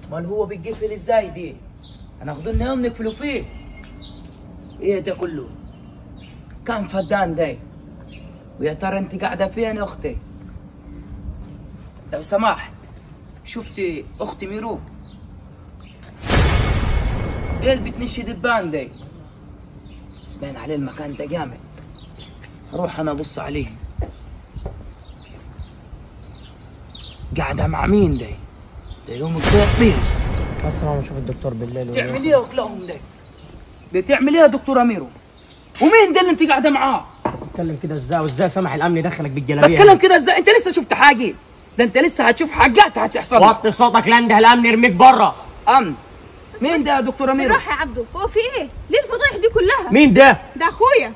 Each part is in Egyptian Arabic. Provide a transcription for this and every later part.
امال هو بيتقفل ازاي دي هناخدوا لنا يوم نقفلوا فيه ايه ده كله كم فدان ده ويا ترى انت قاعده فين يا اختي لو سمحت شفتي اختي ميرو ايه اللي بتنشي دبان ده سمعنا عليه المكان ده جامد اروح انا ابص عليه قاعده مع مين ده ده يومك زي بيهم بس ماما نشوف الدكتور بالليل ولا تعمل ايه وكلهم ده بتعمل ايه يا دكتوره ميرو ومين ده اللي انت قاعده معاه بتتكلم كده ازاي وازاي سمح الامن يدخلك بالجلابيه بتكلم كده ازاي انت لسه شفت حاجه ده انت لسه هتشوف حاجات هتحصل لك. وطي صوتك لانده الامن يرميك بره امن مين ده يا دكتوره ميرو بالراحه يا عبدو هو في ايه ليه الفضايح دي كلها مين ده ده اخويا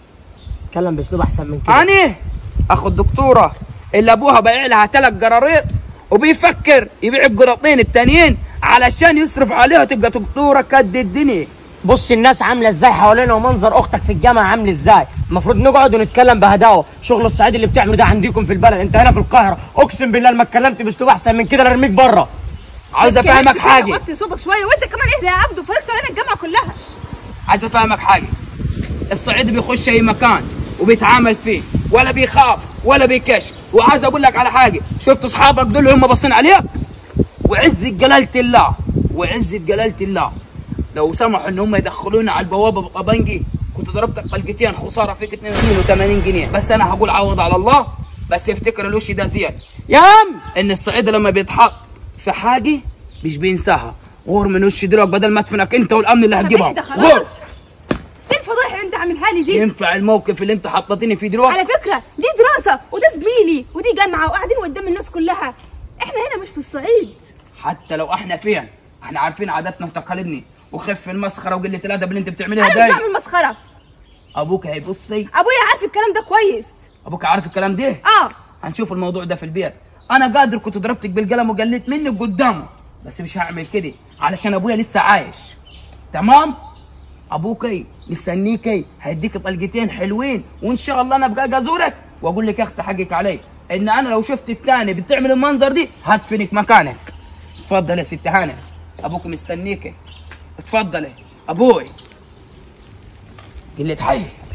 اتكلم باسلوب احسن من كده أنا أخو الدكتورة اللي أبوها بايع لها تلات قراريط وبيفكر يبيع القراطين التانيين علشان يصرف عليها تبقى دكتورة قد الدنيا بص الناس عامله ازاي حوالينا ومنظر اختك في الجامعه عامل ازاي المفروض نقعد ونتكلم بهداوه شغل الصعيد اللي بتعمله ده عندكم في البلد انت هنا في القاهره اقسم بالله لما اتكلمت باسلوب احسن من كده ارميك بره عايز ما تتكلمش أفهمك كده، حاجة وطي صوتك شويه وانت كمان اهدى يا عبدو فرقت علينا الجامعه كلها عايز أفهمك حاجة الصعيد بيخش أي مكان وبيتعامل فيه ولا بيخاف ولا بيكش وعايز أقول لك على حاجة شفت أصحابك دول هم باصين عليك وعزة جلالة الله وعزة جلالة الله لو سمحوا ان هم يدخلونا على البوابه بقبنجي كنت ضربتك طلقتين خساره فيك 82 جنيه بس انا هقول عوض على الله بس افتكر الوش ده زياد يا عم ان الصعيد لما بيتحط في حاجه مش بينساها غور من وش دلوقتي بدل ما ادفنك انت والامن اللي طب هتجيبها اهدى غور خلاص ايه الفضايح اللي انت عاملها لي دي ينفع الموقف اللي انت حطيتني فيه دلوقتي على فكره دي دراسه وده زميلي ودي جامعه وقاعدين قدام الناس كلها احنا هنا مش في الصعيد حتى لو احنا فين احنا عارفين عاداتنا وتقاليدنا وخف المسخره وقله الادب اللي انت بتعملها انا مش داي بعمل مسخره ابوك هيبصي ابويا عارف الكلام ده كويس ابوك عارف الكلام ده اه هنشوف الموضوع ده في البيت انا قادر كنت ضربتك بالقلم وقلت منك قدامه بس مش هعمل كده علشان ابويا لسه عايش تمام ابوكي مستنيكي هيديك طلقتين حلوين وان شاء الله انا ابقى ازورك واقول لك يا اختي حقك علي ان انا لو شفت الثاني بتعمل المنظر دي هدفنك مكانك اتفضل يا ست هانم ابوك مستنيكي اتفضلي ابوي قلة حي